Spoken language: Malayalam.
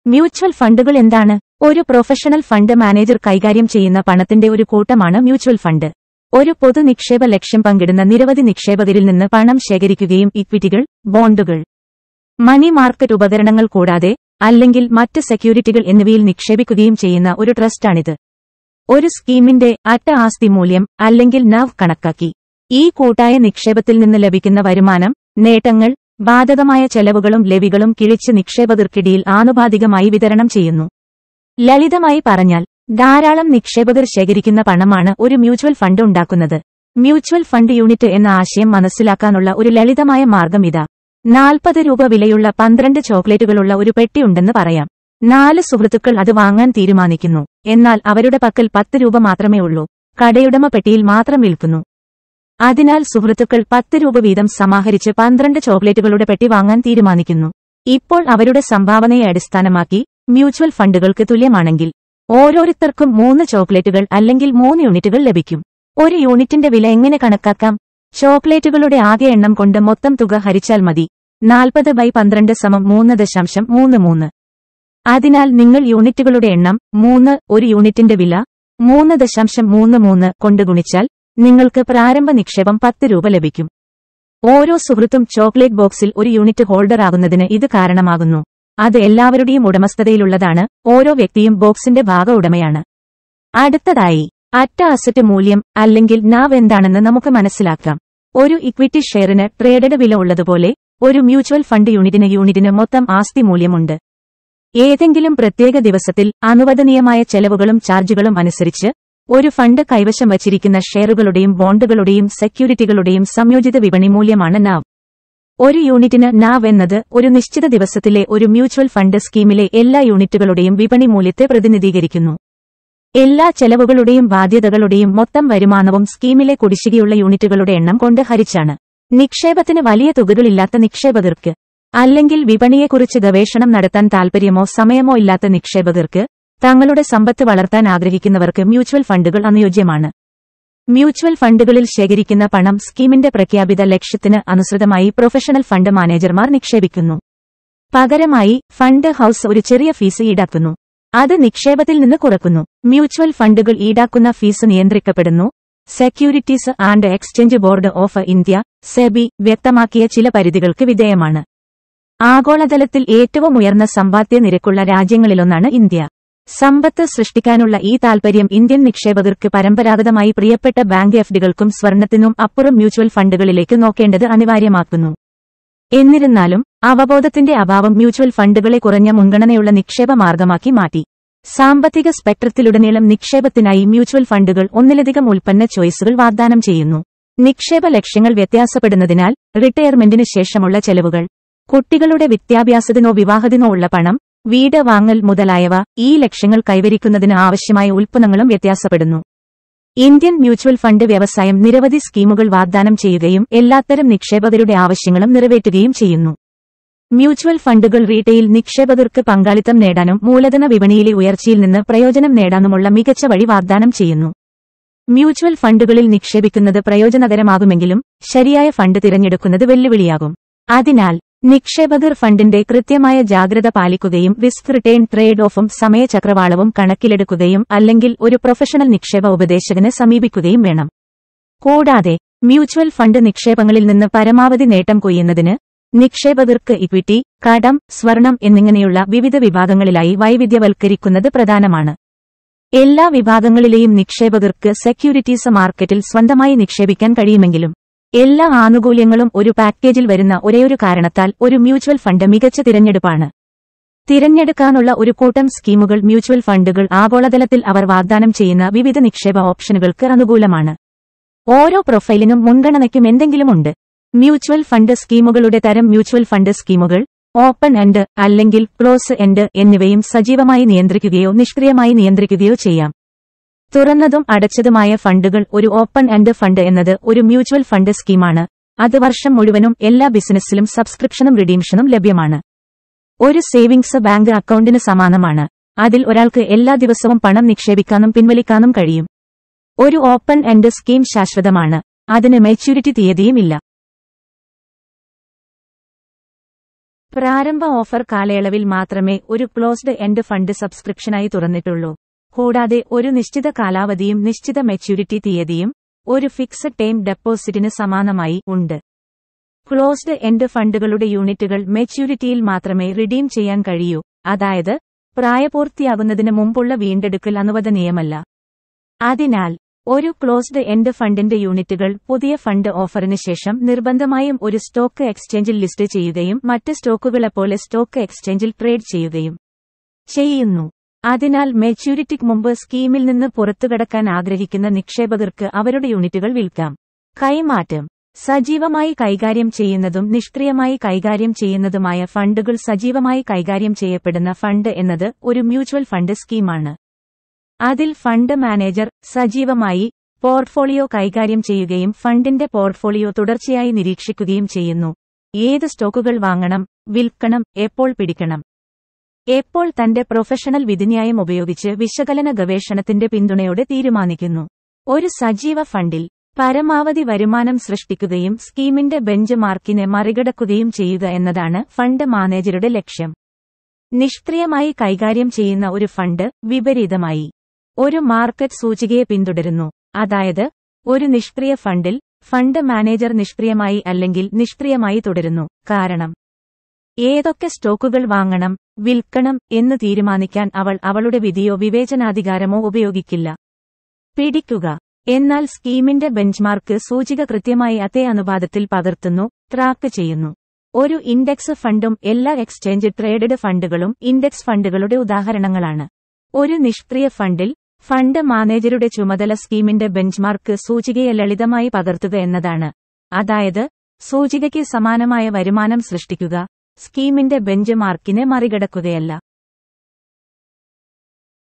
മ്യൂച്വൽ ഫണ്ടുകൾ എന്താണ് ഒരു പ്രൊഫഷണൽ ഫണ്ട് മാനേജർ കൈകാര്യം ചെയ്യുന്ന പണത്തിന്റെ ഒരു കൂട്ടമാണ് മ്യൂച്വൽ ഫണ്ട് ഒരു പൊതു നിക്ഷേപ ലക്ഷ്യം പങ്കിടുന്ന നിരവധി നിക്ഷേപകരിൽ നിന്ന് പണം ശേഖരിക്കുകയും ഇക്വിറ്റികൾ ബോണ്ടുകൾ മണി മാർക്കറ്റ് ഉപകരണങ്ങൾ കൂടാതെ അല്ലെങ്കിൽ മറ്റ് സെക്യൂരിറ്റികൾ എന്നിവയിൽ നിക്ഷേപിക്കുകയും ചെയ്യുന്ന ഒരു ട്രസ്റ്റാണിത് ഒരു സ്കീമിന്റെ അറ്റ ആസ്തി മൂല്യം അല്ലെങ്കിൽ നവ് കണക്കാക്കി ഈ കൂട്ടായ നിക്ഷേപത്തിൽ നിന്ന് ലഭിക്കുന്ന വരുമാനം നേട്ടങ്ങൾ ബാധകമായ ചെലവുകളും ലെവികളും കിഴിച്ച് നിക്ഷേപകർക്കിടയിൽ ആനുപാതികമായി വിതരണം ചെയ്യുന്നു ലളിതമായി പറഞ്ഞാൽ ധാരാളം നിക്ഷേപകർ ശേഖരിക്കുന്ന പണമാണ് ഒരു മ്യൂച്വൽ ഫണ്ട് ഉണ്ടാക്കുന്നത് മ്യൂച്വൽ ഫണ്ട് യൂണിറ്റ് എന്ന ആശയം മനസ്സിലാക്കാനുള്ള ഒരു ലളിതമായ മാർഗം ഇതാ നാൽപ്പത് രൂപ വിലയുള്ള പന്ത്രണ്ട് ചോക്ലേറ്റുകളുള്ള ഒരു പെട്ടിയുണ്ടെന്ന് പറയാം നാല് സുഹൃത്തുക്കൾ അത് വാങ്ങാൻ തീരുമാനിക്കുന്നു എന്നാൽ അവരുടെ പക്കൽ പത്ത് രൂപ മാത്രമേ ഉള്ളൂ കടയുടമ പെട്ടിയിൽ മാത്രം വിൽക്കുന്നു അതിനാൽ സുഹൃത്തുക്കൾ പത്ത് രൂപ വീതം സമാഹരിച്ച് പന്ത്രണ്ട് ചോക്ലേറ്റുകളുടെ പെട്ടി വാങ്ങാൻ തീരുമാനിക്കുന്നു ഇപ്പോൾ അവരുടെ സംഭാവനയെ അടിസ്ഥാനമാക്കി മ്യൂച്വൽ ഫണ്ടുകൾക്ക് തുല്യമാണെങ്കിൽ ഓരോരുത്തർക്കും മൂന്ന് ചോക്ലേറ്റുകൾ അല്ലെങ്കിൽ മൂന്ന് യൂണിറ്റുകൾ ലഭിക്കും ഒരു യൂണിറ്റിന്റെ വില എങ്ങനെ കണക്കാക്കാം ചോക്ലേറ്റുകളുടെ ആകെ എണ്ണം കൊണ്ട് മൊത്തം തുക ഹരിച്ചാൽ മതി നാൽപ്പത് ബൈ പന്ത്രണ്ട് സമം മൂന്ന് ദശാംശം മൂന്ന് മൂന്ന് അതിനാൽ നിങ്ങൾ യൂണിറ്റുകളുടെ എണ്ണം മൂന്ന് ഒരു യൂണിറ്റിന്റെ വില മൂന്ന് ദശാംശം മൂന്ന് മൂന്ന് കൊണ്ട് ഗുണിച്ചാൽ നിങ്ങൾക്ക് പ്രാരംഭ നിക്ഷേപം പത്ത് രൂപ ലഭിക്കും ഓരോ സുഹൃത്തും ചോക്ലേറ്റ് ബോക്സിൽ ഒരു യൂണിറ്റ് ഹോൾഡർ ആകുന്നതിന് ഇത് കാരണമാകുന്നു അത് എല്ലാവരുടെയും ഉടമസ്ഥതയിലുള്ളതാണ് ഓരോ വ്യക്തിയും ബോക്സിന്റെ ഭാഗ ഉടമയാണ് അടുത്തതായി അറ്റ അസറ്റ് മൂല്യം അല്ലെങ്കിൽ നാവ് എന്താണെന്ന് നമുക്ക് മനസ്സിലാക്കാം ഒരു ഇക്വിറ്റി ഷെയറിന് ട്രേഡഡ് വില ഉള്ളതുപോലെ ഒരു മ്യൂച്വൽ ഫണ്ട് യൂണിറ്റിന് യൂണിറ്റിന് മൊത്തം ആസ്തി മൂല്യമുണ്ട് ഏതെങ്കിലും പ്രത്യേക ദിവസത്തിൽ അനുവദനീയമായ ചെലവുകളും ചാർജുകളും അനുസരിച്ച് ഒരു ഫണ്ട് കൈവശം വച്ചിരിക്കുന്ന ഷെയറുകളുടെയും ബോണ്ടുകളുടെയും സെക്യൂരിറ്റികളുടെയും സംയോജിത വിപണി മൂല്യമാണ് നാവ് ഒരു യൂണിറ്റിന് നാവ് എന്നത് ഒരു നിശ്ചിത ദിവസത്തിലെ ഒരു മ്യൂച്വൽ ഫണ്ട് സ്കീമിലെ എല്ലാ യൂണിറ്റുകളുടെയും വിപണി മൂല്യത്തെ പ്രതിനിധീകരിക്കുന്നു എല്ലാ ചെലവുകളുടെയും ബാധ്യതകളുടെയും മൊത്തം വരുമാനവും സ്കീമിലെ കുടിശ്ശികയുള്ള യൂണിറ്റുകളുടെ എണ്ണം കൊണ്ട് ഹരിച്ചാണ് നിക്ഷേപത്തിന് വലിയ തുകകളില്ലാത്ത നിക്ഷേപകർക്ക് അല്ലെങ്കിൽ വിപണിയെക്കുറിച്ച് ഗവേഷണം നടത്താൻ താൽപ്പര്യമോ സമയമോ ഇല്ലാത്ത നിക്ഷേപകർക്ക് തങ്ങളുടെ സമ്പത്ത് വളർത്താൻ ആഗ്രഹിക്കുന്നവർക്ക് മ്യൂച്വൽ ഫണ്ടുകൾ അനുയോജ്യമാണ് മ്യൂച്വൽ ഫണ്ടുകളിൽ ശേഖരിക്കുന്ന പണം സ്കീമിന്റെ പ്രഖ്യാപിത ലക്ഷ്യത്തിന് അനുസൃതമായി പ്രൊഫഷണൽ ഫണ്ട് മാനേജർമാർ നിക്ഷേപിക്കുന്നു പകരമായി ഫണ്ട് ഹൌസ് ഒരു ചെറിയ ഫീസ് ഈടാക്കുന്നു അത് നിക്ഷേപത്തിൽ നിന്ന് കുറക്കുന്നു മ്യൂച്വൽ ഫണ്ടുകൾ ഈടാക്കുന്ന ഫീസ് നിയന്ത്രിക്കപ്പെടുന്നു securities and exchange board of India SEBI വ്യക്തമാക്കിയ ചില പരിധികൾക്ക് വിധേയമാണ് ആഗോളതലത്തിൽ ഏറ്റവും ഉയർന്ന സമ്പാദ്യ നിരക്കുള്ള രാജ്യങ്ങളിലൊന്നാണ് ഇന്ത്യ സമ്പത്ത് സൃഷ്ടിക്കാനുള്ള ഈ താൽപര്യം ഇന്ത്യൻ നിക്ഷേപകർക്ക് പരമ്പരാഗതമായി പ്രിയപ്പെട്ട ബാങ്ക് എഫ്ഡികൾക്കും സ്വർണത്തിനും അപ്പുറം മ്യൂച്വൽ ഫണ്ടുകളിലേക്ക് നോക്കേണ്ടത് അനിവാര്യമാക്കുന്നു എന്നിരുന്നാലും അവബോധത്തിന്റെ അഭാവം മ്യൂച്വൽ ഫണ്ടുകളെ കുറഞ്ഞ മുൻഗണനയുള്ള നിക്ഷേപ മാർഗമാക്കി മാറ്റി സാമ്പത്തിക സ്പെക്ട്രത്തിലുടനീളം നിക്ഷേപത്തിനായി മ്യൂച്വൽ ഫണ്ടുകൾ ഒന്നിലധികം ഉൽപ്പന്ന ചോയ്സുകൾ വാഗ്ദാനം ചെയ്യുന്നു നിക്ഷേപ ലക്ഷ്യങ്ങൾ വ്യത്യാസപ്പെടുന്നതിനാൽ റിട്ടയർമെന്റിന് ശേഷമുള്ള ചെലവുകൾ കുട്ടികളുടെ വിദ്യാഭ്യാസത്തിനോ വിവാഹത്തിനോ ഉള്ള പണം വീട് വാങ്ങൽ മുതലായവ ഈ ലക്ഷ്യങ്ങൾ കൈവരിക്കുന്നതിന് ആവശ്യമായ ഉൽപ്പന്നങ്ങളും വ്യത്യാസപ്പെടുന്നു ഇന്ത്യൻ മ്യൂച്വൽ ഫണ്ട് വ്യവസായം നിരവധി സ്കീമുകൾ വാഗ്ദാനം ചെയ്യുകയും എല്ലാത്തരം നിക്ഷേപകരുടെ ആവശ്യങ്ങളും നിറവേറ്റുകയും ചെയ്യുന്നു മ്യൂച്വൽ ഫണ്ടുകൾ റീറ്റെയിൽ നിക്ഷേപകർക്ക് പങ്കാളിത്തം നേടാനും മൂലധന വിപണിയിലെ ഉയർച്ചയിൽ നിന്ന് പ്രയോജനം നേടാനുമുള്ള മികച്ച വഴി വാഗ്ദാനം ചെയ്യുന്നു മ്യൂച്വൽ ഫണ്ടുകളിൽ നിക്ഷേപിക്കുന്നത് പ്രയോജനകരമാകുമെങ്കിലും ശരിയായ ഫണ്ട് തിരഞ്ഞെടുക്കുന്നത് വെല്ലുവിളിയാകും അതിനാൽ നിക്ഷേപകർ ഫണ്ടിന്റെ കൃത്യമായ ജാഗ്രത പാലിക്കുകയും റിസ്ക് റിട്ടേൺ ട്രേഡ് ഓഫും സമയചക്രവാളവും കണക്കിലെടുക്കുകയും അല്ലെങ്കിൽ ഒരു പ്രൊഫഷണൽ നിക്ഷേപ ഉപദേശകനെ സമീപിക്കുകയും വേണം കൂടാതെ മ്യൂച്വൽ ഫണ്ട് നിക്ഷേപങ്ങളിൽ നിന്ന് പരമാവധി നേട്ടം കൊയ്യുന്നതിന് നിക്ഷേപകർക്ക് ഇക്വിറ്റി കടം സ്വർണം എന്നിങ്ങനെയുള്ള വിവിധ വിഭാഗങ്ങളിലായി വൈവിധ്യവൽക്കരിക്കുന്നത് പ്രധാനമാണ് എല്ലാ വിഭാഗങ്ങളിലെയും നിക്ഷേപകർക്ക് സെക്യൂരിറ്റീസ് മാർക്കറ്റിൽ സ്വന്തമായി നിക്ഷേപിക്കാൻ കഴിയുമെങ്കിലും എല്ലാ ആനുകൂല്യങ്ങളും ഒരു പാക്കേജിൽ വരുന്ന ഒരേയൊരു കാരണത്താൽ ഒരു മ്യൂച്വൽ ഫണ്ട് മികച്ച തിരഞ്ഞെടുപ്പാണ് തിരഞ്ഞെടുക്കാനുള്ള ഒരു കൂട്ടം സ്കീമുകൾ മ്യൂച്വൽ ഫണ്ടുകൾ ആഗോളതലത്തിൽ അവർ വാഗ്ദാനം ചെയ്യുന്ന വിവിധ നിക്ഷേപ ഓപ്ഷനുകൾക്ക് അനുകൂലമാണ് ഓരോ പ്രൊഫൈലിനും മുൻഗണനയ്ക്കും എന്തെങ്കിലുമുണ്ട് മ്യൂച്വൽ ഫണ്ട് സ്കീമുകളുടെ തരം മ്യൂച്വൽ ഫണ്ട് സ്കീമുകൾ ഓപ്പൺ എൻഡ് അല്ലെങ്കിൽ ക്ലോസ് എൻഡ് എന്നിവയും സജീവമായി നിയന്ത്രിക്കുകയോ നിഷ്ക്രിയമായി നിയന്ത്രിക്കുകയോ ചെയ്യാം തുറന്നതും അടച്ചതുമായ ഫണ്ടുകൾ ഒരു ഓപ്പൺ എൻഡ് ഫണ്ട് എന്നത് ഒരു മ്യൂച്വൽ ഫണ്ട് സ്കീമാണ് അത് വർഷം മുഴുവനും എല്ലാ ബിസിനസ്സിലും സബ്സ്ക്രിപ്ഷനും റിഡീംഷനും ലഭ്യമാണ് ഒരു സേവിങ്സ് ബാങ്ക് അക്കൗണ്ടിന് സമാനമാണ് അതിൽ ഒരാൾക്ക് എല്ലാ ദിവസവും പണം നിക്ഷേപിക്കാനും പിൻവലിക്കാനും കഴിയും ഒരു ഓപ്പൺ എൻഡ് സ്കീം ശാശ്വതമാണ് അതിന് മെച്യൂരിറ്റി തീയതിയുമില്ല പ്രാരംഭ ഓഫർ കാലയളവിൽ മാത്രമേ ഒരു ക്ലോസ്ഡ് എൻഡ് ഫണ്ട് സബ്സ്ക്രിപ്ഷനായി തുറന്നിട്ടുള്ളൂ കൂടാതെ ഒരു നിശ്ചിത കാലാവധിയും നിശ്ചിത മെച്യൂരിറ്റി തീയതിയും ഒരു ഫിക്സഡ് ടൈം ഡെപ്പോസിറ്റിന് സമാനമായി ഉണ്ട് ക്ലോസ്ഡ് എൻഡ് ഫണ്ടുകളുടെ യൂണിറ്റുകൾ മെച്യൂരിറ്റിയിൽ മാത്രമേ റിഡീം ചെയ്യാൻ കഴിയൂ അതായത് പ്രായപൂർത്തിയാകുന്നതിന് മുമ്പുള്ള വീണ്ടെടുക്കൽ അനുവദനീയമല്ല അതിനാൽ ഒരു ക്ലോസ്ഡ് എൻഡ് ഫണ്ടിന്റെ യൂണിറ്റുകൾ പുതിയ ഫണ്ട് ഓഫറിന് ശേഷം നിർബന്ധമായും ഒരു സ്റ്റോക്ക് എക്സ്ചേഞ്ചിൽ ലിസ്റ്റ് ചെയ്യുകയും മറ്റ് സ്റ്റോക്കുകളെപ്പോലെ സ്റ്റോക്ക് എക്സ്ചേഞ്ചിൽ ട്രേഡ് ചെയ്യുകയും ചെയ്യുന്നു അതിനാൽ മെച്യൂരിറ്റിക്ക് മുമ്പ് സ്കീമിൽ നിന്ന് പുറത്തുകടക്കാൻ ആഗ്രഹിക്കുന്ന നിക്ഷേപകർക്ക് അവരുടെ യൂണിറ്റുകൾ വിൽക്കാം കൈമാറ്റം സജീവമായി കൈകാര്യം ചെയ്യുന്നതും നിഷ്ക്രിയമായി കൈകാര്യം ചെയ്യുന്നതുമായ ഫണ്ടുകൾ സജീവമായി കൈകാര്യം ചെയ്യപ്പെടുന്ന ഫണ്ട് എന്നത് ഒരു മ്യൂച്വൽ ഫണ്ട് സ്കീമാണ് അതിൽ ഫണ്ട് മാനേജർ സജീവമായി പോർട്ട്ഫോളിയോ കൈകാര്യം ചെയ്യുകയും ഫണ്ടിന്റെ പോർട്ട്ഫോളിയോ തുടർച്ചയായി നിരീക്ഷിക്കുകയും ചെയ്യുന്നു ഏത് സ്റ്റോക്കുകൾ വാങ്ങണം വിൽക്കണം എപ്പോൾ പിടിക്കണം എപ്പോൾ തന്റെ പ്രൊഫഷണൽ വിധിന്യായം ഉപയോഗിച്ച് വിശകലന ഗവേഷണത്തിന്റെ പിന്തുണയോടെ തീരുമാനിക്കുന്നു ഒരു സജീവ ഫണ്ടിൽ പരമാവധി വരുമാനം സൃഷ്ടിക്കുകയും സ്കീമിന്റെ ബെഞ്ച് മാർക്കിനെ മറികടക്കുകയും ചെയ്യുക എന്നതാണ് ഫണ്ട് മാനേജരുടെ ലക്ഷ്യം നിഷ്ക്രിയമായി കൈകാര്യം ചെയ്യുന്ന ഒരു ഫണ്ട് വിപരീതമായി ഒരു മാർക്കറ്റ് സൂചികയെ പിന്തുടരുന്നു അതായത് ഒരു നിഷ്ക്രിയ ഫണ്ടിൽ ഫണ്ട് മാനേജർ നിഷ്ക്രിയമായി അല്ലെങ്കിൽ നിഷ്ക്രിയമായി തുടരുന്നു കാരണം ഏതൊക്കെ സ്റ്റോക്കുകൾ വാങ്ങണം വിൽക്കണം എന്ന് തീരുമാനിക്കാൻ അവൾ അവളുടെ വിധിയോ വിവേചനാധികാരമോ ഉപയോഗിക്കില്ല പിടിക്കുക എന്നാൽ സ്കീമിന്റെ ബെഞ്ച്മാർക്ക് സൂചിക കൃത്യമായി അതേ അനുപാതത്തിൽ പകർത്തുന്നു ട്രാക്ക് ചെയ്യുന്നു ഒരു ഇൻഡെക്സ് ഫണ്ടും എല്ലാ എക്സ്ചേഞ്ച് ട്രേഡഡ് ഫണ്ടുകളും ഇൻഡെക്സ് ഫണ്ടുകളുടെ ഉദാഹരണങ്ങളാണ് ഒരു നിഷ്ക്രിയ ഫണ്ടിൽ ഫണ്ട് മാനേജരുടെ ചുമതല സ്കീമിന്റെ ബെഞ്ച്മാർക്ക് സൂചികയെ ലളിതമായി പകർത്തുക എന്നതാണ് അതായത് സൂചികയ്ക്ക് സമാനമായ വരുമാനം സൃഷ്ടിക്കുക സ്കീമിന്റെ ബെഞ്ച് മാർക്കിനെ മറികടക്കുകയല്ല